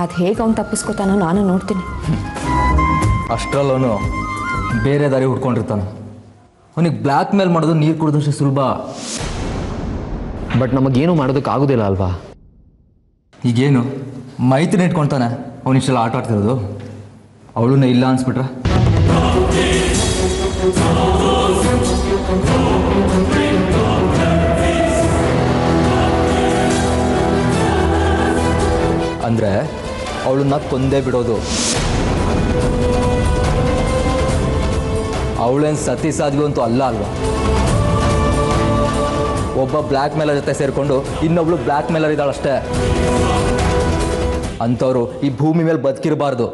ಅದು ಹೇಗೆ ಅವ್ನು ತಪ್ಪಿಸ್ಕೊತಾನೋ ನಾನು ನೋಡ್ತೀನಿ ಅಷ್ಟರಲ್ಲವನು ಬೇರೆ ದಾರಿ ಹುಡ್ಕೊಂಡಿರ್ತಾನೆ ಅವನಿಗೆ ಬ್ಲ್ಯಾಕ್ ಮೇಲ್ ಮಾಡೋದು ನೀರು ಕುಡಿದಷ್ಟು ಸುಲಭ ಬಟ್ ನಮಗೇನು ಮಾಡೋದಕ್ಕಾಗೋದಿಲ್ಲ ಅಲ್ವಾ ಈಗೇನು ಮೈತ್ರಿ ಇಟ್ಕೊಳ್ತಾನೆ ಅವನಿಷ್ಟೆಲ್ಲ ಆಟ ಆಡ್ತಿರೋದು ಅವಳನ್ನ ಇಲ್ಲ ಅನ್ಸ್ಬಿಟ್ರೆ ಅಂದರೆ ಅವಳನ್ನ ಕೊಂದೇ ಬಿಡೋದು ಅವಳೇನು ಸತಿ ಸಾಧ್ವಿ ಅಂತೂ ಅಲ್ಲ ಅಲ್ವಾ ಒಬ್ಬ ಬ್ಲ್ಯಾಕ್ ಮೇಲರ್ ಜೊತೆ ಸೇರಿಕೊಂಡು ಇನ್ನೊಬ್ಳು ಬ್ಲ್ಯಾಕ್ ಮೇಲರ್ ಇದ್ದಾಳಷ್ಟೇ ಅಂಥವ್ರು ಈ ಭೂಮಿ ಮೇಲೆ ಬದುಕಿರಬಾರ್ದು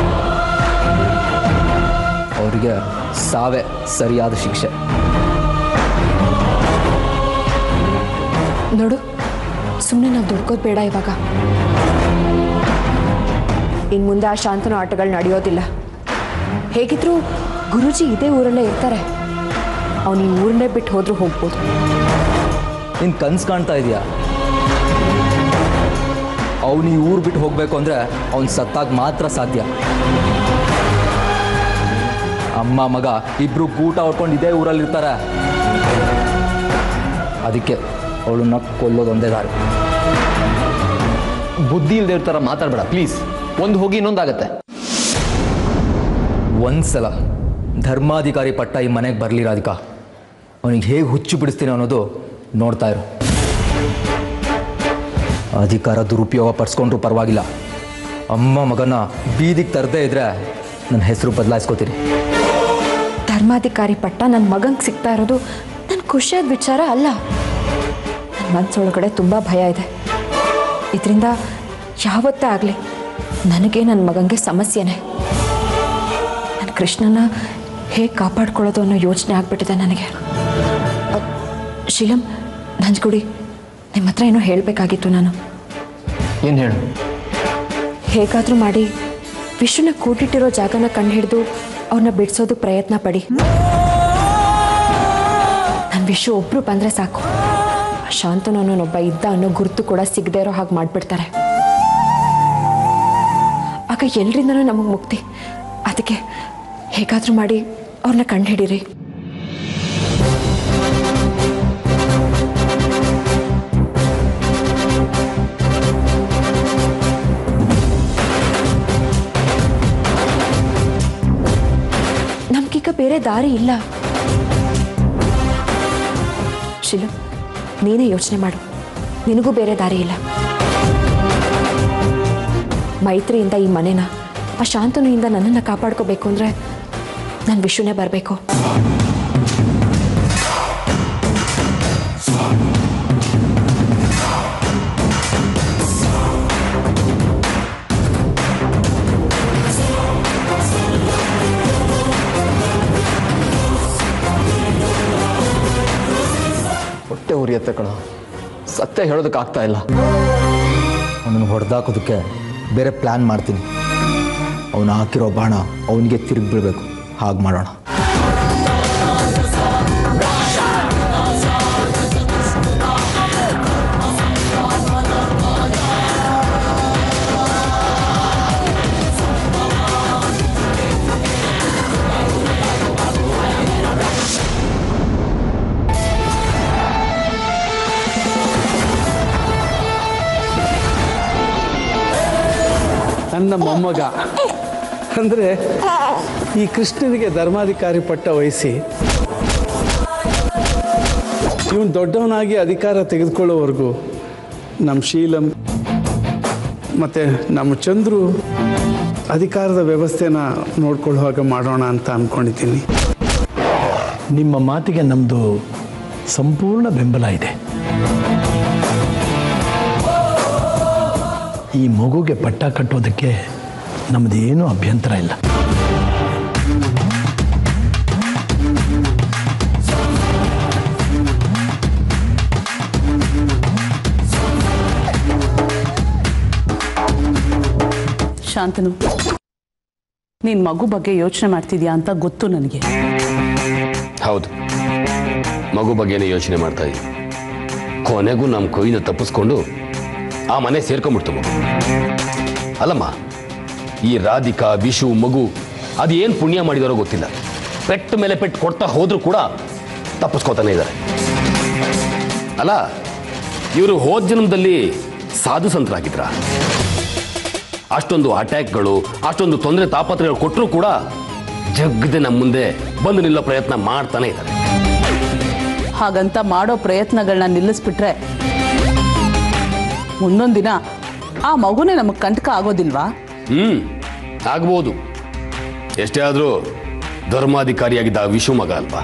ಅವರಿಗೆ ಸಾವೇ ಸರಿಯಾದ ಶಿಕ್ಷೆ ನೋಡು ಸುಮ್ಮನೆ ನಾವು ದುಡ್ಕೋದು ಬೇಡ ಇವಾಗ ಇನ್ನು ಮುಂದೆ ಆ ಶಾಂತನ ಆಟಗಳು ನಡೆಯೋದಿಲ್ಲ ಹೇಗಿದ್ರು ಗುರೂಜಿ ಇದೇ ಊರಲ್ಲೇ ಇರ್ತಾರೆ ಅವ್ನು ಈ ಊರನ್ನೇ ಬಿಟ್ಟು ಹೋದ್ರೂ ಹೋಗ್ಬೋದು ನೀನು ಕನ್ಸು ಕಾಣ್ತಾ ಇದೆಯಾ ಅವನು ಈ ಊರು ಬಿಟ್ಟು ಹೋಗಬೇಕು ಅಂದರೆ ಅವ್ನು ಸತ್ತಾಗ ಮಾತ್ರ ಸಾಧ್ಯ ಅಮ್ಮ ಮಗ ಇಬ್ರು ಕೂಟ ಹೊಡ್ಕೊಂಡು ಇದೇ ಊರಲ್ಲಿ ಇರ್ತಾರೆ ಅದಕ್ಕೆ ಅವಳನ್ನ ಕೊಲ್ಲೋದೊಂದೇ ದಾರಿ ಬುದ್ಧಿ ಇಲ್ದೇ ಇರ್ತಾರ ಮಾತಾಡ್ಬೇಡ ಪ್ಲೀಸ್ ಒಂದು ಹೋಗಿ ಇನ್ನೊಂದಾಗತ್ತೆ ಒಂದ್ಸಲ ಧರ್ಮಾಧಿಕಾರಿ ಪಟ್ಟ ಈ ಮನೆಗೆ ಬರಲಿ ರಾಧಿಕಾ ಅವನಿಗೆ ಹೇಗೆ ಹುಚ್ಚು ಬಿಡಿಸ್ತೀನಿ ಅನ್ನೋದು ನೋಡ್ತಾ ಇರು ಅಧಿಕಾರ ದುರುಪಯೋಗ ಪಡಿಸ್ಕೊಂಡ್ರು ಪರವಾಗಿಲ್ಲ ಅಮ್ಮ ಮಗನ ಬೀದಿಗೆ ತರದೇ ಇದ್ರೆ ನನ್ನ ಹೆಸರು ಬದಲಾಯಿಸ್ಕೋತೀನಿ ಧರ್ಮಾಧಿಕಾರಿ ಪಟ್ಟ ನನ್ನ ಮಗಂಗೆ ಸಿಗ್ತಾ ಇರೋದು ನನ್ನ ಖುಷಿಯಾದ ವಿಚಾರ ಅಲ್ಲ ನನ್ನ ಮನಸ್ಸೊಳಗಡೆ ತುಂಬ ಭಯ ಇದೆ ಇದರಿಂದ ಯಾವತ್ತೇ ಆಗಲಿ ನನಗೆ ನನ್ನ ಮಗಂಗೆ ಸಮಸ್ಯೆನೇ ನನ್ನ ಕೃಷ್ಣನ ಹೇಗೆ ಕಾಪಾಡ್ಕೊಳ್ಳೋದು ಅನ್ನೋ ಯೋಚನೆ ಆಗ್ಬಿಟ್ಟಿದೆ ನನಗೆ ಅ, ಶೀಲಂ ನಂಜುಗುಡಿ ನಿಮ್ಮ ಹತ್ರ ಏನೋ ಹೇಳಬೇಕಾಗಿತ್ತು ನಾನು ಏನು ಹೇಳು ಹೇಗಾದರೂ ಮಾಡಿ ವಿಷ್ಣುನ ಕೂಟಿಟ್ಟಿರೋ ಜಾಗನ ಕಂಡುಹಿಡಿದು ಅವ್ರನ್ನ ಬಿಡಿಸೋದಕ್ಕೆ ಪ್ರಯತ್ನ ಪಡಿ ನನ್ನ ವಿಶ್ವ ಒಬ್ಬರು ಬಂದರೆ ಸಾಕು ಆ ಶಾಂತನು ಅನ್ನೋನೊಬ್ಬ ಇದ್ದ ಅನ್ನೋ ಗುರುತು ಕೂಡ ಸಿಗದೆ ಇರೋ ಹಾಗೆ ಮಾಡಿಬಿಡ್ತಾರೆ ಆಗ ಎಲ್ರಿಂದನೂ ನಮಗೆ ಮುಕ್ತಿ ಅದಕ್ಕೆ ಹೇಗಾದರೂ ಮಾಡಿ ಅವ್ರನ್ನ ಕಂಡುಹಿಡೀರಿ ನಮ್ಗೀಗ ಬೇರೆ ದಾರಿ ಇಲ್ಲ ಶಿಲು ನೀನೇ ಯೋಚನೆ ಮಾಡು ನಿನಗೂ ಬೇರೆ ದಾರಿ ಇಲ್ಲ ಮೈತ್ರಿಯಿಂದ ಈ ಮನೆನ ಆ ಶಾಂತನುಯಿಂದ ನನ್ನನ್ನು ಕಾಪಾಡ್ಕೋಬೇಕು ಅಂದರೆ ನಾನು ವಿಶ್ವನೇ ಬರಬೇಕು ಹೊಟ್ಟೆ ಉರಿಯತ್ತೆ ಕಣ ಸತ್ಯ ಹೇಳೋದಕ್ಕಾಗ್ತಾ ಇಲ್ಲ ಅವನನ್ನು ಹೊಡೆದಾಕೋದಕ್ಕೆ ಬೇರೆ ಪ್ಲ್ಯಾನ್ ಮಾಡ್ತೀನಿ ಅವನು ಹಾಕಿರೋ ಬಾಣ ಅವನಿಗೆ ತಿರುಗಿ ಬೀಳಬೇಕು ಹಾಗೆ ಮಾಡೋಣ ನನ್ನ ಮೊಮ್ಮಗ ಅಂದರೆ ಈ ಕೃಷ್ಣನಿಗೆ ಧರ್ಮಾಧಿಕಾರಿ ಪಟ್ಟ ವಹಿಸಿ ಇವನು ದೊಡ್ಡವನಾಗಿ ಅಧಿಕಾರ ತೆಗೆದುಕೊಳ್ಳೋವರೆಗೂ ನಮ್ಮ ಶೀಲಂ ಮತ್ತು ನಮ್ಮ ಚಂದ್ರು ಅಧಿಕಾರದ ವ್ಯವಸ್ಥೆನ ನೋಡ್ಕೊಳ್ಳುವಾಗ ಮಾಡೋಣ ಅಂತ ಅಂದ್ಕೊಂಡಿದ್ದೀನಿ ನಿಮ್ಮ ಮಾತಿಗೆ ನಮ್ಮದು ಸಂಪೂರ್ಣ ಬೆಂಬಲ ಇದೆ ಈ ಮಗುಗೆ ಪಟ್ಟ ಕಟ್ಟೋದಕ್ಕೆ ನಮ್ಮದೇನೂ ಅಭ್ಯಂತರ ಇಲ್ಲ ಶಾಂತನು ನೀನ್ ಮಗು ಬಗ್ಗೆ ಯೋಚನೆ ಮಾಡ್ತಿದ್ಯಾ ಅಂತ ಗೊತ್ತು ನನಗೆ ಹೌದು ಮಗು ಬಗ್ಗೆನೇ ಯೋಚನೆ ಮಾಡ್ತಾ ಇದ್ವಿ ಕೊನೆಗೂ ನಮ್ಮ ಕೊಯ್ಯಿಂದ ತಪ್ಪಿಸ್ಕೊಂಡು ಆ ಮನೆ ಸೇರ್ಕೊಂಡ್ಬಿಡ್ತು ಮಗು ಅಲ್ಲಮ್ಮ ಈ ರಾಧಿಕಾ ವಿಶು ಮಗು ಅದು ಏನು ಪುಣ್ಯ ಮಾಡಿದಾರೋ ಗೊತ್ತಿಲ್ಲ ಪೆಟ್ಟು ಮೇಲೆ ಪೆಟ್ಟು ಕೊಡ್ತಾ ಹೋದ್ರೂ ಕೂಡ ತಪ್ಪಿಸ್ಕೋತಾನೆ ಇದ್ದಾರೆ ಅಲ್ಲ ಇವರು ಹೋದ ಜನ್ಮದಲ್ಲಿ ಸಾಧು ಸಂತರಾಗಿದ್ರ ಅಷ್ಟೊಂದು ಅಟ್ಯಾಕ್ಗಳು ಅಷ್ಟೊಂದು ತೊಂದರೆ ತಾಪತ್ರಗಳು ಕೊಟ್ಟರೂ ಕೂಡ ಜಗ್ಗದೆ ನಮ್ಮ ಮುಂದೆ ಬಂದು ನಿಲ್ಲೋ ಪ್ರಯತ್ನ ಮಾಡ್ತಾನೆ ಇದ್ದಾರೆ ಹಾಗಂತ ಮಾಡೋ ಪ್ರಯತ್ನಗಳನ್ನ ನಿಲ್ಲಿಸ್ಬಿಟ್ರೆ ಮುಂದೊಂದು ದಿನ ಆ ಮಗುನೇ ನಮಗೆ ಕಂಟಕ ಆಗೋದಿಲ್ವಾ ಹ್ಮ್ ಆಗ್ಬೋದು ಎಷ್ಟೇ ಆದ್ರೂ ಧರ್ಮಾಧಿಕಾರಿಯಾಗಿದ್ದ ಆ ವಿಶು ಮಗ ಅಲ್ವಾ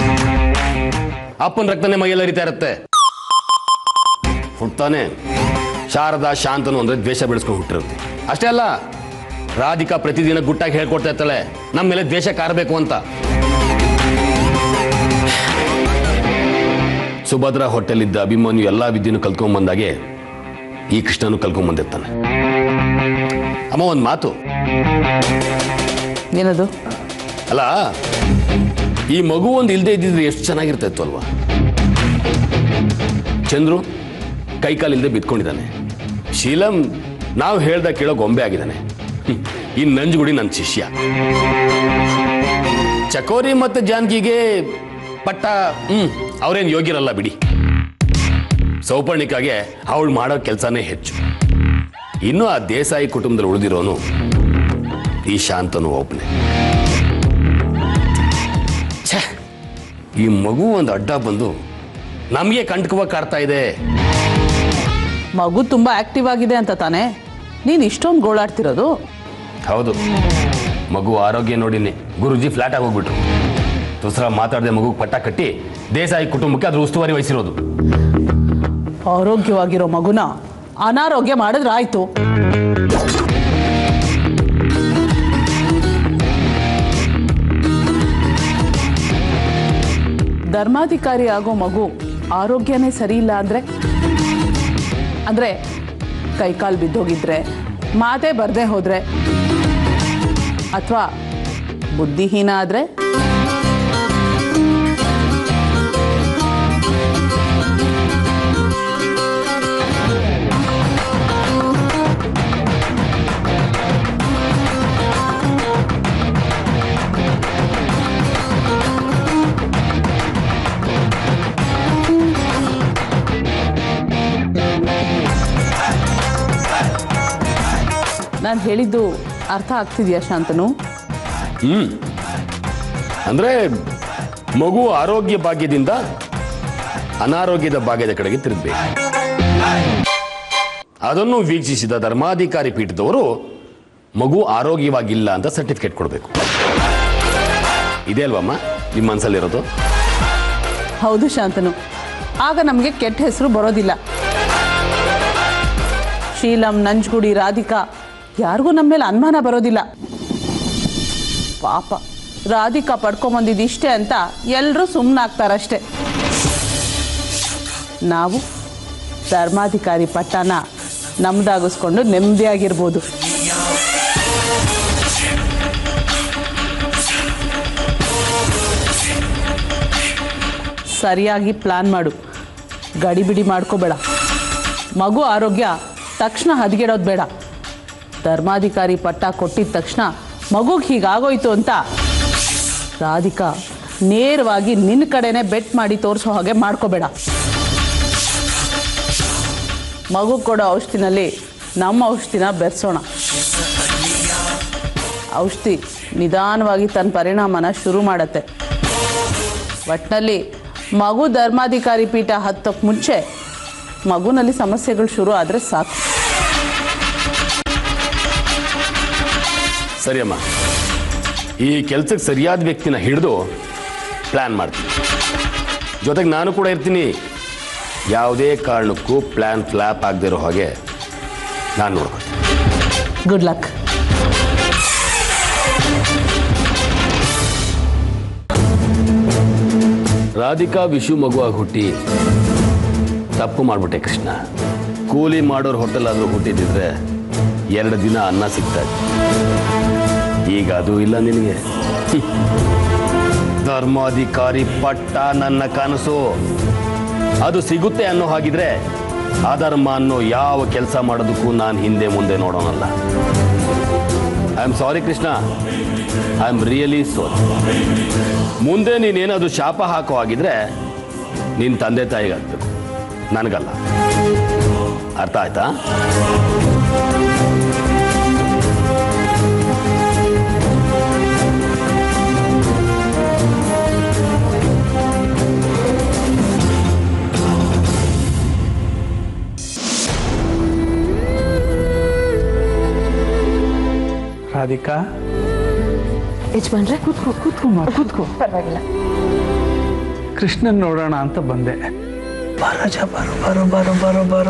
ಅಪ್ಪನ ರಕ್ತನೇ ಮೈಯಲ್ಲಿ ಹರಿತಾ ಇರತ್ತೆ ಹುಟ್ತಾನೆ ಶಾರದಾ ಶಾಂತನು ಅಂದ್ರೆ ದ್ವೇಷ ಬೆಳೆಸ್ಕೊಂಡು ಹುಟ್ಟಿರುತ್ತೆ ಅಷ್ಟೇ ಅಲ್ಲ ರಾಧಿಕಾ ಪ್ರತಿದಿನ ಗುಟ್ಟಾಗಿ ಹೇಳ್ಕೊಡ್ತಾ ಇರ್ತಾಳೆ ನಮ್ಮ ಮೇಲೆ ದ್ವೇಷ ಕಾರಬೇಕು ಅಂತ ಸುಭದ್ರ ಹೊಟ್ಟೆಲಿದ್ದ ಅಭಿಮನ್ಯು ಎಲ್ಲಾ ವಿದ್ಯೆನೂ ಕಲ್ತ್ಕೊಂಡ್ಬಂದಾಗೆ ಈ ಕೃಷ್ಣನು ಕಲ್ತ್ಕೊಂಡ್ಬಂದಿರ್ತಾನೆ ಅಮ್ಮ ಒಂದು ಮಾತು ಏನದು ಅಲ್ಲ ಈ ಮಗು ಒಂದು ಇಲ್ಲದೆ ಇದ್ದಿದ್ರೆ ಎಷ್ಟು ಚೆನ್ನಾಗಿರ್ತಾ ಇತ್ತು ಅಲ್ವಾ ಚಂದ್ರು ಕೈಕಾಲು ಇಲ್ಲದೆ ಬಿದ್ಕೊಂಡಿದ್ದಾನೆ ಶೀಲಂ ನಾವು ಹೇಳ್ದ ಕೇಳೋ ಗೊಂಬೆ ಆಗಿದ್ದಾನೆ ಹ್ಮ್. ಈ ನಂಜುಗುಡಿ ನನ್ನ ಶಿಷ್ಯ ಚಕೋರಿ ಮತ್ತು ಜಾನಕಿಗೆ ಪಟ್ಟ ಹ್ಮ್ ಅವ್ರೇನು ಯೋಗ್ಯರಲ್ಲ ಬಿಡಿ ಸೌಪರ್ಣಿಕಾಗೆ ಅವಳು ಮಾಡೋ ಕೆಲಸನೇ ಹೆಚ್ಚು ಇನ್ನು ಆ ದೇಸಾಯಿ ಕುಟುಂಬದಲ್ಲಿ ಉಳಿದಿರೋನು ಈ ಶಾಂತನು ಒಬ್ಬನೇ ಛೇ ಈ ಮಗು ಒಂದು ಅಡ್ಡ ಬಂದು ನಮಗೆ ಕಂಟಕವಾಗಿ ಕಾಡ್ತಾ ಇದೆ ಮಗು ತುಂಬಾ ಆಕ್ಟಿವ್ ಆಗಿದೆ ಅಂತ ತಾನೇ ನೀನು ಇಷ್ಟೊಂದು ಗೋಳಾಡ್ತಿರೋದು ಹೌದು ಮಗು ಆರೋಗ್ಯ ನೋಡಿನಿ ಗುರುಜಿ ಫ್ಲಾಟ್ ಆಗಿ ಹೋಗ್ಬಿಟ್ರು ದೂಸರ ಮಾತಾಡದೆ ಮಗು ಪಟ್ಟ ಕಟ್ಟಿ ದೇಸಾಯಿ ಕುಟುಂಬಕ್ಕೆ ಅದ್ರ ಉಸ್ತುವಾರಿ ವಹಿಸಿರೋದು ಆರೋಗ್ಯವಾಗಿರೋ ಮಗುನ ಅನಾರೋಗ್ಯ ಮಾಡಿದ್ರೆ ಆಯ್ತು ಧರ್ಮಾಧಿಕಾರಿ ಆಗೋ ಮಗು ಆರೋಗ್ಯನೇ ಸರಿ ಇಲ್ಲ ಅಂದ್ರೆ ಅಂದ್ರೆ ಕೈಕಾಲು ಬಿದ್ದೋಗಿದ್ರೆ ಮಾತೇ ಬರ್ದೇ ಹೋದ್ರೆ ಅಥವಾ ಬುದ್ಧಿಹೀನ ಆದ್ರೆ ನಾನು ಹೇಳಿದ್ದು ಅರ್ಥ ಆಗ್ತಿದ್ಯಾ ಶಾಂತನು ಹ್ಮ್ ಅಂದ್ರೆ ಮಗು ಆರೋಗ್ಯ ಭಾಗ್ಯದಿಂದ ಅನಾರೋಗ್ಯದ ಭಾಗ್ಯದ ಕಡೆಗೆ ತಿರುಗಬೇಕು ಅದನ್ನು ವೀಕ್ಷಿಸಿದ ಧರ್ಮಾಧಿಕಾರಿ ಪೀಠದವರು ಮಗು ಆರೋಗ್ಯವಾಗಿಲ್ಲ ಅಂತ ಸರ್ಟಿಫಿಕೇಟ್ ಕೊಡಬೇಕು ಇದೆ ಅಲ್ವಮ್ಮ ನಿಮ್ಮ ಮನಸ್ಸಲ್ಲಿರೋದು ಹೌದು ಶಾಂತನು ಆಗ ನಮಗೆ ಕೆಟ್ಟ ಹೆಸರು ಬರೋದಿಲ್ಲ ಶೀಲಂ ನಂಜುಗುಡಿ ರಾಧಿಕಾ ಯಾರಿಗೂ ನಮ್ಮ ಮೇಲೆ ಅನುಮಾನ ಬರೋದಿಲ್ಲ ಪಾಪ ರಾಧಿಕಾ ಪಡ್ಕೊಂಬಂದಿದ್ದು ಇಷ್ಟೇ ಅಂತ ಎಲ್ಲರೂ ಸುಮ್ಮನಾಗ್ತಾರಷ್ಟೆ ನಾವು ಧರ್ಮಾಧಿಕಾರಿ ಪಟ್ಟನ ನಮ್ದಾಗಿಸ್ಕೊಂಡು ನೆಮ್ಮದಿಯಾಗಿರ್ಬೋದು ಸರಿಯಾಗಿ ಪ್ಲಾನ್ ಮಾಡು ಗಡಿಬಿಡಿ ಮಾಡ್ಕೋಬೇಡ ಮಗು ಆರೋಗ್ಯ ತಕ್ಷಣ ಹದಗೆಡೋದು ಬೇಡ ಧರ್ಮಾಧಿಕಾರಿ ಪಟ್ಟ ಕೊಟ್ಟಿದ ತಕ್ಷಣ ಮಗುಗೆ ಹೀಗಾಗೋಯ್ತು ಅಂತ ರಾಧಿಕಾ ನೇರವಾಗಿ ನಿನ್ನ ಕಡೆನೇ ಬೆಟ್ ಮಾಡಿ ತೋರಿಸೋ ಹಾಗೆ ಮಾಡ್ಕೋಬೇಡ ಮಗು ಕೊಡೋ ಔಷಧಿನಲ್ಲಿ ನಮ್ಮ ಔಷಧಿನ ಬೆರೆಸೋಣ ಔಷಧಿ ನಿಧಾನವಾಗಿ ತನ್ನ ಪರಿಣಾಮನ ಶುರು ಮಾಡತ್ತೆ ಒಟ್ಟಿನಲ್ಲಿ ಮಗು ಧರ್ಮಾಧಿಕಾರಿ ಪೀಠ ಹತ್ತಕ್ಕೆ ಮುಂಚೆ ಮಗುನಲ್ಲಿ ಸಮಸ್ಯೆಗಳು ಶುರು ಆದರೆ ಸಾಕು ಸರಿ ಅಮ್ಮ ಈ ಕೆಲಸಕ್ಕೆ ಸರಿಯಾದ ವ್ಯಕ್ತಿನ ಹಿಡಿದು ಪ್ಲ್ಯಾನ್ ಮಾಡ್ತೀನಿ ಜೊತೆಗೆ ನಾನು ಕೂಡ ಇರ್ತೀನಿ ಯಾವುದೇ ಕಾರಣಕ್ಕೂ ಪ್ಲ್ಯಾನ್ ಫ್ಲಾಪ್ ಆಗದೆ ಇರೋ ಹಾಗೆ ನಾನು ನೋಡ್ಕೊತೀನಿ ಗುಡ್ ಲಕ್ ರಾಧಿಕಾ ವಿಶು ಮಗುವಾಗಿ ಹುಟ್ಟಿ ತಪ್ಪು ಮಾಡ್ಬಿಟ್ಟೆ ಕೃಷ್ಣ ಕೂಲಿ ಮಾಡೋರ್ ಹೋಟೆಲ್ ಆದರೂ ಹುಟ್ಟಿದಿದ್ರೆ ಎರಡು ದಿನ ಅನ್ನ ಸಿಗ್ತಾ ಇತ್ತು ಈಗ ಅದು ಇಲ್ಲ ನಿನಗೆ ಹ್ಮ್. ಧರ್ಮಾಧಿಕಾರಿ ಪಟ್ಟ ನನ್ನ ಕನಸು ಅದು ಸಿಗುತ್ತೆ ಅನ್ನೋ ಹಾಗಿದ್ರೆ ಅಧರ್ಮ ಅನ್ನೋ ಯಾವ ಕೆಲಸ ಮಾಡೋದಕ್ಕೂ ನಾನು ಹಿಂದೆ ಮುಂದೆ ನೋಡೋನಲ್ಲ I am sorry Krishna I am really sorry ಮುಂದೆ ನೀನೇನಾದರೂ ಶಾಪ ಹಾಕೋ ಹಾಗಿದ್ರೆ ನಿನ್ನ ತಂದೆ ತಾಯಿಗಾಗಬೇಕು ನನಗಲ್ಲ ಅರ್ಥ ಆಯ್ತಾ ರಾಧಿಕಾ ಯಜಮಾನ್ರೆ ಕೂತ್ಕೋ ಕೂತ್ಕೊಮ್ಮ ಕೂತ್ಕೋ ಪರವಾಗಿಲ್ಲ ಕೃಷ್ಣನ್ ನೋಡೋಣ ಅಂತ ಬಂದೆ ಬರಜ ಬರೋ ಬರೋ ಬರೋ ಬರೋ ಬರೋ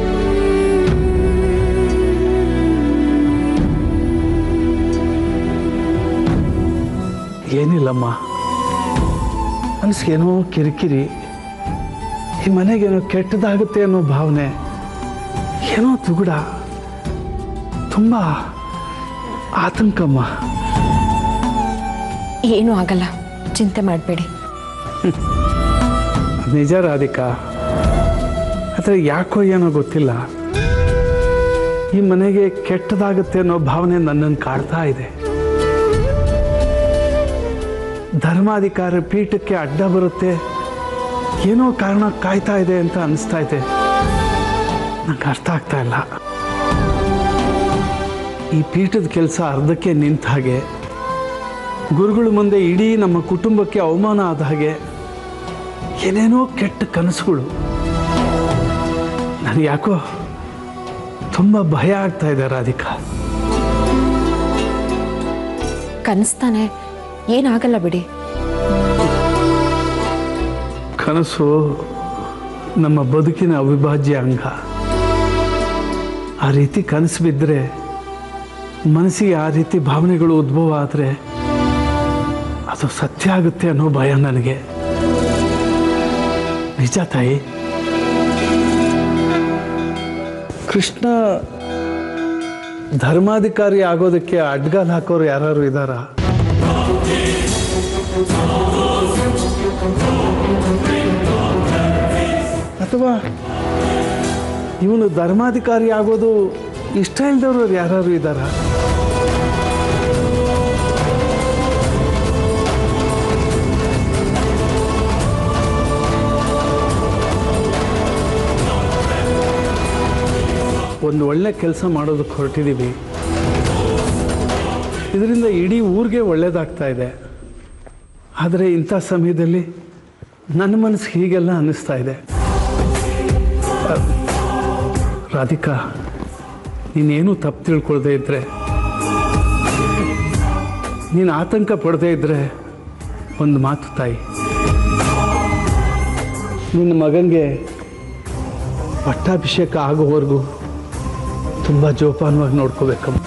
ಏನಿಲ್ಲಮ್ಮ ಮನಸ್ಸಿಗೇನೋ ಕಿರಿಕಿರಿ ಈ ಮನೆಗೇನೋ ಕೆಟ್ಟದಾಗುತ್ತೆ ಅನ್ನೋ ಭಾವನೆ ಏನೋ ತುಗುಡ ತುಂಬ ಆತಂಕಮ್ಮ ಏನೂ ಆಗಲ್ಲ ಚಿಂತೆ ಮಾಡಬೇಡಿ ನಿಜ ರಾಧಿಕಾ ಆದರೆ ಯಾಕೋ ಏನೋ ಗೊತ್ತಿಲ್ಲ ಈ ಮನೆಗೆ ಕೆಟ್ಟದಾಗುತ್ತೆ ಅನ್ನೋ ಭಾವನೆ ನನ್ನನ್ನು ಕಾಡ್ತಾ ಇದೆ ಧರ್ಮಾಧಿಕಾರ ಪೀಠಕ್ಕೆ ಅಡ್ಡ ಬರುತ್ತೆ ಏನೋ ಕಾರಣ ಕಾಯ್ತಾ ಇದೆ ಅಂತ ಅನಿಸ್ತಾ ಇದೆ ನಂಗೆ ಅರ್ಥ ಆಗ್ತಾ ಇಲ್ಲ ಈ ಪೀಠದ ಕೆಲಸ ಅರ್ಧಕ್ಕೆ ನಿಂತ ಹಾಗೆ ಗುರುಗಳ ಮುಂದೆ ಇಡೀ ನಮ್ಮ ಕುಟುಂಬಕ್ಕೆ ಅವಮಾನ ಆದ ಹಾಗೆ ಏನೇನೋ ಕೆಟ್ಟ ಕನಸುಗಳು ನನಗೆ ಯಾಕೋ ತುಂಬ ಭಯ ಆಗ್ತಾ ಇದೆ ರಾಧಿಕಾ ಕನಸ್ತಾನೆ ಏನಾಗಲ್ಲ ಬಿಡಿ ಕನಸು ನಮ್ಮ ಬದುಕಿನ ಅವಿಭಾಜ್ಯ ಅಂಗ ಆ ರೀತಿ ಕನಸು ಬಿದ್ದರೆ ಮನಸ್ಸಿಗೆ ಆ ರೀತಿ ಭಾವನೆಗಳು ಉದ್ಭವ ಆದರೆ ಅದು ಸತ್ಯ ಆಗುತ್ತೆ ಅನ್ನೋ ಭಯ ನನಗೆ ನಿಜ ತಾಯಿ ಕೃಷ್ಣ ಧರ್ಮಾಧಿಕಾರಿ ಆಗೋದಕ್ಕೆ ಅಡ್ಗಾಲ್ ಹಾಕೋರು ಯಾರು ಇದ್ದಾರಾ ಅಥವಾ ಇವನು ಧರ್ಮಾಧಿಕಾರಿ ಆಗೋದು ಇಷ್ಟ ಇಲ್ದವ್ರು ಯಾರು ಇದ್ದಾರ ಒಂದು ಒಳ್ಳೆ ಕೆಲಸ ಮಾಡೋದಕ್ಕೆ ಹೊರಟಿದ್ದೀವಿ ಇದರಿಂದ ಇಡೀ ಊರಿಗೆ ಒಳ್ಳೇದಾಗ್ತಾ ಇದೆ ಆದರೆ ಇಂಥ ಸಮಯದಲ್ಲಿ ನನ್ನ ಮನಸ್ಸು ಹೀಗೆಲ್ಲ ಅನ್ನಿಸ್ತಾ ಇದೆ ಅಹ್, ರಾಧಿಕಾ ನೀನೇನು ತಪ್ಪು ತಿಳ್ಕೊಳ್ದೇ ಇದ್ದರೆ ನೀನು ಆತಂಕ ಪಡದೇ ಇದ್ದರೆ ಒಂದು ಮಾತು ತಾಯಿ ನಿನ್ನ ಮಗನಿಗೆ ಪಟ್ಟಾಭಿಷೇಕ ಆಗೋವರೆಗೂ ತುಂಬ ಜೋಪಾನವಾಗಿ ನೋಡ್ಕೋಬೇಕಮ್ಮ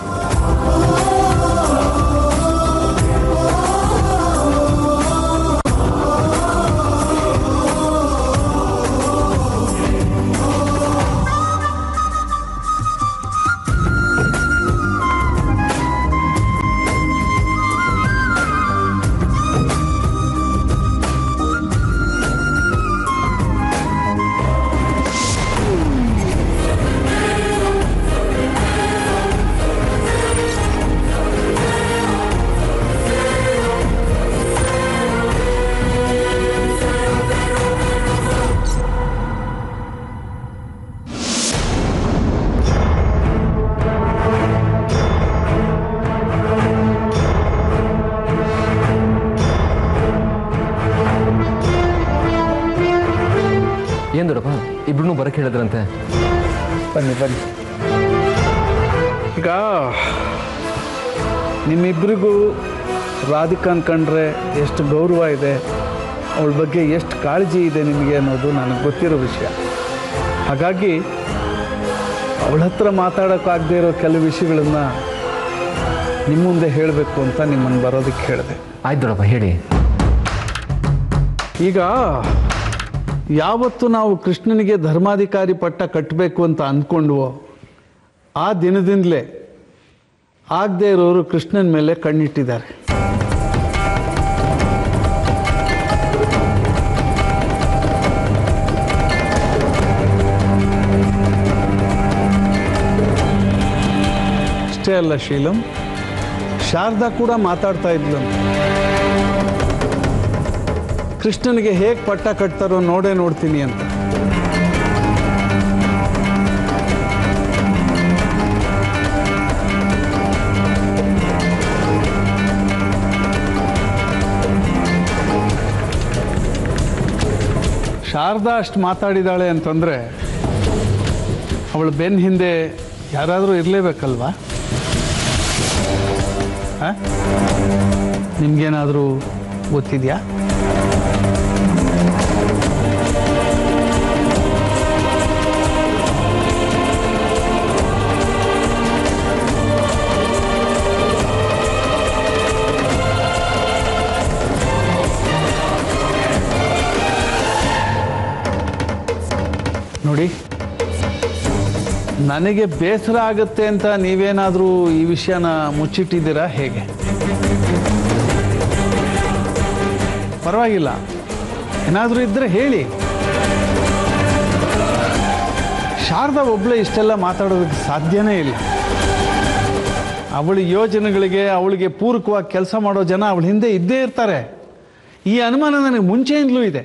ಏನ್ ದೊಡ್ಡಪ್ಪ ಇಬ್ರು ಬರಕ್ಕೆ ಹೇಳಿದ್ರಂತೆ ಬನ್ನಿ ಬನ್ನಿ ಈಗ ನಿಮ್ಮಿಬ್ಬರಿಗೂ ರಾಧಿಕಾ ಅನ್ಕೊಂಡ್ರೆ ಎಷ್ಟು ಗೌರವ ಇದೆ ಅವಳ ಬಗ್ಗೆ ಎಷ್ಟು ಕಾಳಜಿ ಇದೆ ನಿಮಗೆ ಅನ್ನೋದು ನನಗೆ ಗೊತ್ತಿರೋ ವಿಷಯ ಹಾಗಾಗಿ ಅವಳ ಹತ್ರ ಮಾತಾಡೋಕ್ಕಾಗದೇ ಇರೋ ಕೆಲವು ವಿಷಯಗಳನ್ನು ನಿಮ್ಮ ಮುಂದೆ ಹೇಳಬೇಕು ಅಂತ ನಿಮ್ಮನ್ನು ಬರೋದಕ್ಕೆ ಹೇಳಿದೆ ಆಯ್ತು ದೊಡ್ಡಪ್ಪ ಹೇಳಿ ಈಗ ಯಾವತ್ತು ನಾವು ಕೃಷ್ಣನಿಗೆ ಧರ್ಮಾಧಿಕಾರಿ ಪಟ್ಟ ಕಟ್ಟಬೇಕು ಅಂತ ಅಂದ್ಕೊಂಡ್ವೋ ಆ ದಿನದಿಂದಲೇ ಆಗದೆ ಇರೋರು ಕೃಷ್ಣನ ಮೇಲೆ ಕಣ್ಣಿಟ್ಟಿದ್ದಾರೆ ಅಲ್ಲ ಶೀಲಂ ಶಾರದಾ ಕೂಡ ಮಾತಾಡ್ತಾ ಇದ್ಲಂತೆ ಕೃಷ್ಣನಿಗೆ ಹೇಗೆ ಪಟ್ಟ ಕಟ್ತಾರೋ ನೋಡೇ ನೋಡ್ತೀನಿ ಅಂತ ಶಾರದಾ ಅಷ್ಟು ಮಾತಾಡಿದಾಳೆ ಅಂತಂದರೆ ಅವಳ ಬೆನ್ನ ಹಿಂದೆ ಯಾರಾದರೂ ಇರಲೇಬೇಕಲ್ವಾ ಹಾಂ ನಿಮ್ಗೇನಾದರೂ ಗೊತ್ತಿದೆಯಾ ನೋಡಿ ನನಗೆ ಬೇಸರ ಆಗುತ್ತೆ ಅಂತ ನೀವೇನಾದರೂ ಈ ವಿಷಯನ ಮುಚ್ಚಿಟ್ಟಿದ್ದೀರಾ ಹೇಗೆ ಪರವಾಗಿಲ್ಲ ಏನಾದರೂ ಇದ್ದರೆ ಹೇಳಿ ಶಾರದಾ ಒಬ್ಬಳೇ ಇಷ್ಟೆಲ್ಲ ಮಾತಾಡೋದಕ್ಕೆ ಸಾಧ್ಯನೇ ಇಲ್ಲ ಅವಳ ಯೋಜನೆಗಳಿಗೆ ಅವಳಿಗೆ ಪೂರಕವಾಗಿ ಕೆಲಸ ಮಾಡೋ ಜನ ಅವಳ ಹಿಂದೆ ಇದ್ದೇ ಇರ್ತಾರೆ ಈ ಅನುಮಾನ ನನಗೆ ಮುಂಚೆಯಿಂದಲೂ ಇದೆ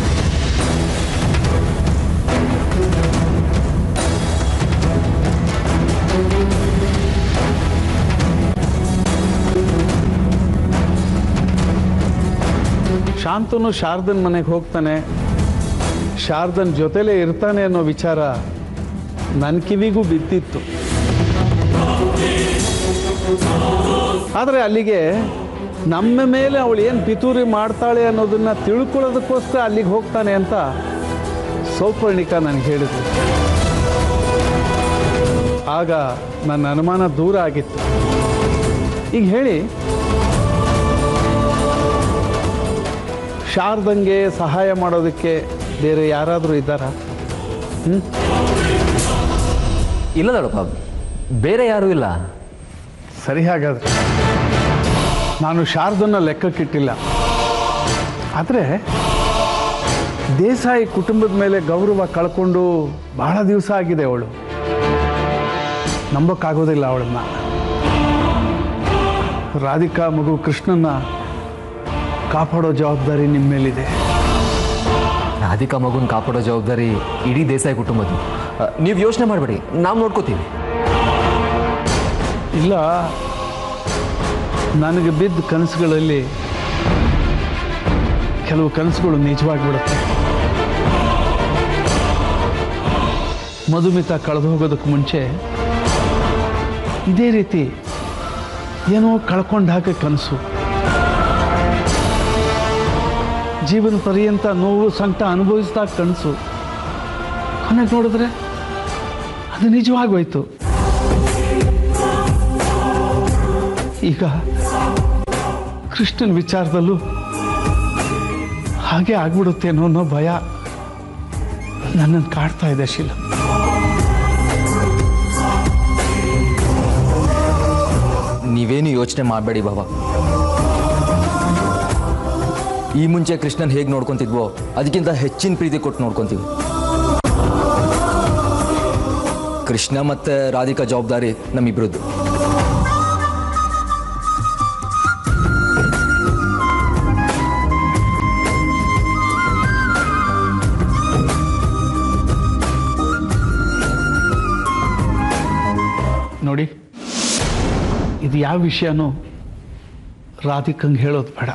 ಶಾಂತನು ಶಾರದನ್ ಮನೆಗೆ ಹೋಗ್ತಾನೆ ಶಾರದನ್ ಜೊತೆಲೇ ಇರ್ತಾನೆ ಅನ್ನೋ ವಿಚಾರ ನನ್ನ ಕಿವಿಗೂ ಬಿದ್ದಿತ್ತು ಆದರೆ ಅಲ್ಲಿಗೆ ನಮ್ಮ ಮೇಲೆ ಅವಳು ಏನು ಪಿತೂರಿ ಮಾಡ್ತಾಳೆ ಅನ್ನೋದನ್ನ ತಿಳ್ಕೊಳ್ಳೋದಕ್ಕೋಸ್ಕರ ಅಲ್ಲಿಗೆ ಹೋಗ್ತಾನೆ ಅಂತ ಸೌಪರ್ಣಿಕಾ ನನಗೆ ಹೇಳಿದ್ರು ಆಗ ನನ್ನ ಅನುಮಾನ ದೂರ ಆಗಿತ್ತು ಈಗ ಹೇಳಿ ಶಾರದಂಗೆ ಸಹಾಯ ಮಾಡೋದಕ್ಕೆ ಬೇರೆ ಯಾರಾದರೂ ಇದ್ದಾರಾ ಇಲ್ಲ ದೊಡಪ್ಪ ಬೇರೆ ಯಾರೂ ಇಲ್ಲ ಸರಿ ಹಾಗಾದ್ರೆ ನಾನು ಶಾರದನ್ನ ಲೆಕ್ಕಕ್ಕಿಟ್ಟಿಲ್ಲ ಆದರೆ ದೇಸಾಯಿ ಕುಟುಂಬದ ಮೇಲೆ ಗೌರವ ಕಳ್ಕೊಂಡು ಬಹಳ ದಿವಸ ಆಗಿದೆ ಅವಳು ನಂಬಕ್ಕಾಗೋದಿಲ್ಲ ಅವಳನ್ನ ರಾಧಿಕಾ ಮಗು ಕೃಷ್ಣನ್ನ ಕಾಪಾಡೋ ಜವಾಬ್ದಾರಿ ನಿಮ್ಮ ಮೇಲಿದೆ ರಾಧಿಕಾ ಮಗುನ ಕಾಪಾಡೋ ಜವಾಬ್ದಾರಿ ಇಡೀ ದೇಸಾಯಿ ಕುಟುಂಬದ್ದು ನೀವು ಯೋಚನೆ ಮಾಡಬೇಡಿ ನಾವು ನೋಡ್ಕೋತೀವಿ ಇಲ್ಲ ನನಗೆ ಬಿದ್ದ ಕನಸುಗಳಲ್ಲಿ ಕೆಲವು ಕನಸುಗಳು ನಿಜವಾಗಿಬಿಡುತ್ತೆ ಮಧುಮಿತ ಕಳೆದು ಹೋಗೋದಕ್ಕೆ ಮುಂಚೆ ಇದೇ ರೀತಿ ಏನೋ ಕಳ್ಕೊಂಡು ಹಾಕೋ ಕನಸು ಜೀವನ ಪರ್ಯಂತ ನೋವು ಸಂಕಟ ಅನುಭವಿಸಿದಾಗ ಕನಸು ಕೊನೆಗೆ ನೋಡಿದ್ರೆ ಅದು ನಿಜವಾಗೋಯ್ತು ಈಗ ಕೃಷ್ಣನ ವಿಚಾರದಲ್ಲೂ ಹಾಗೆ ಆಗ್ಬಿಡುತ್ತೇನೋ ಅನ್ನೋ ಭಯ ನನ್ನನ್ನು ಕಾಡ್ತಾ ಇದೆ ಶೀಲ ನೀವೇನು ಯೋಚನೆ ಮಾಡಬೇಡಿ ಬಾಬಾ ಈ ಮುಂಚೆ ಕೃಷ್ಣನ್ ಹೇಗೆ ನೋಡ್ಕೊಂತಿದ್ವೋ ಅದಕ್ಕಿಂತ ಹೆಚ್ಚಿನ ಪ್ರೀತಿ ಕೊಟ್ಟು ನೋಡ್ಕೊಂತೀವಿ ಕೃಷ್ಣ ಮತ್ತೆ ರಾಧಿಕಾ ಜವಾಬ್ದಾರಿ ನಮ್ಮಿಬ್ರದ್ದು ನೋಡಿ ಇದು ಯಾವ ವಿಷಯನೂ ರಾಧಿಕಂಗೆ ಹೇಳೋದು ಬೇಡ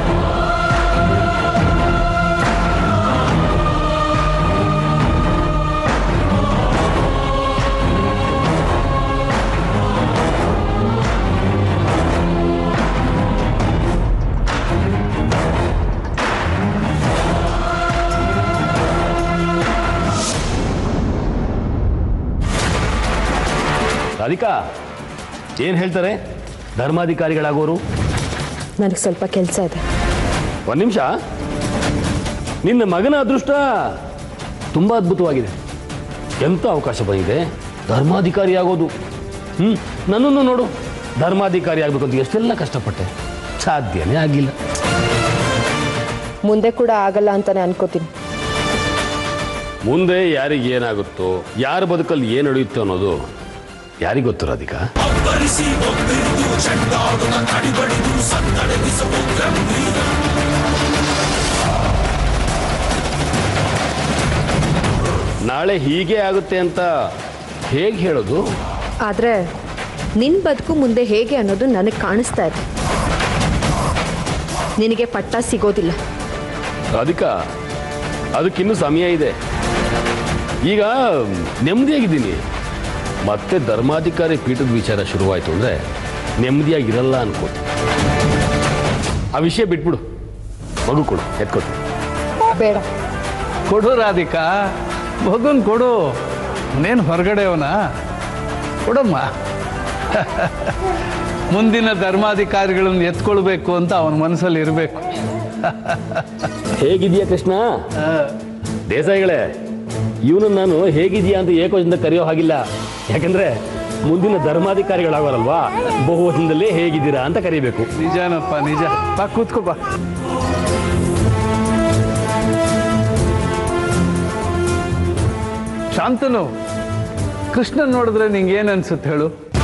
ರಾಧಿಕಾ ಏನು ಹೇಳ್ತಾರೆ ಧರ್ಮಾಧಿಕಾರಿಗಳಾಗೋರು ನನಗೆ ಸ್ವಲ್ಪ ಕೆಲಸ ಇದೆ ಒಂದು ನಿಮಿಷ ನಿನ್ನ ಮಗನ ಅದೃಷ್ಟ ತುಂಬ ಅದ್ಭುತವಾಗಿದೆ ಎಂಥ ಅವಕಾಶ ಬಂದಿದೆ ಧರ್ಮಾಧಿಕಾರಿ ಆಗೋದು ಹ್ಞೂ ನನ್ನನ್ನು ನೋಡು ಧರ್ಮಾಧಿಕಾರಿ ಆಗಬೇಕು ಅಂತ ಎಷ್ಟೆಲ್ಲ ಕಷ್ಟಪಟ್ಟೆ ಸಾಧ್ಯನೇ ಆಗಿಲ್ಲ ಮುಂದೆ ಕೂಡ ಆಗಲ್ಲ ಅಂತಾನೆ ಅನ್ಕೋತೀನಿ ಮುಂದೆ ಯಾರಿಗೆ ಏನಾಗುತ್ತೋ ಯಾರ ಬದುಕಲ್ಲಿ ಏನು ನಡೆಯುತ್ತೋ ಅನ್ನೋದು ಯಾರಿಗೊತ್ತು ರಾಧಿಕಾ ನಾಳೆ ಹೀಗೆ ಆಗುತ್ತೆ ಅಂತ ಹೇಗೆ ಹೇಳೋದು ಆದರೆ ನಿನ್ನ ಬದುಕು ಮುಂದೆ ಹೇಗೆ ಅನ್ನೋದು ನನಗೆ ಕಾಣಿಸ್ತಾ ಇದೆ ನಿನಗೆ ಪಟ್ಟ ಸಿಗೋದಿಲ್ಲ ರಾಧಿಕಾ ಅದಕ್ಕಿನ್ನೂ ಸಮಯ ಇದೆ ಈಗ ನೆಮ್ಮದಿಯಾಗಿದ್ದೀನಿ ಮತ್ತೆ ಧರ್ಮಾಧಿಕಾರಿ ಪೀಠದ ವಿಚಾರ ಶುರುವಾಯಿತು ಅಂದರೆ ನೆಮ್ಮದಿಯಾಗಿರಲ್ಲ ಅನ್ಕೋತೀನಿ ಆ ವಿಷಯ ಬಿಟ್ಬಿಡು ಮಗು ಕೊಡು ಎತ್ಕೊಟ್ಟು ಬೇಡ ಕೊಡು ರಾಧಿಕಾ ಮಗುನ್ ಕೊಡು ಅವನೇನು ಹೊರಗಡೆ ಅವನ ಕೊಡಮ್ಮ ಮುಂದಿನ ಧರ್ಮಾಧಿಕಾರಿಗಳನ್ನು ಎತ್ಕೊಳ್ಬೇಕು ಅಂತ ಅವನ ಮನಸ್ಸಲ್ಲಿ ಇರಬೇಕು ಹೇಗಿದೆಯಾ ಕೃಷ್ಣ ದೇಸಾಯಿಗಳೇ ಇವನು ನಾನು ಹೇಗಿದೆಯಾ ಅಂತ ಏಕೋಜದಿಂದ ಕರೆಯೋ ಹಾಗಿಲ್ಲ ಯಾಕಂದ್ರೆ ಮುಂದಿನ ಧರ್ಮಾಧಿಕಾರಿಗಳಾಗೋರಲ್ವಾ ಬಹುವಚನದಲ್ಲೇ ಹೇಗಿದ್ದೀರಾ ಅಂತ ಕರಿಬೇಕು ನಿಜನಪ್ಪ ನಿಜ ಬಾ ಕೂತ್ಕೋ ಬಾ ಶಾಂತನು ಕೃಷ್ಣನ್ ನೋಡಿದ್ರೆ ನಿಂಗೆ ಏನು ಅನ್ಸುತ್ತೆ ಹೇಳು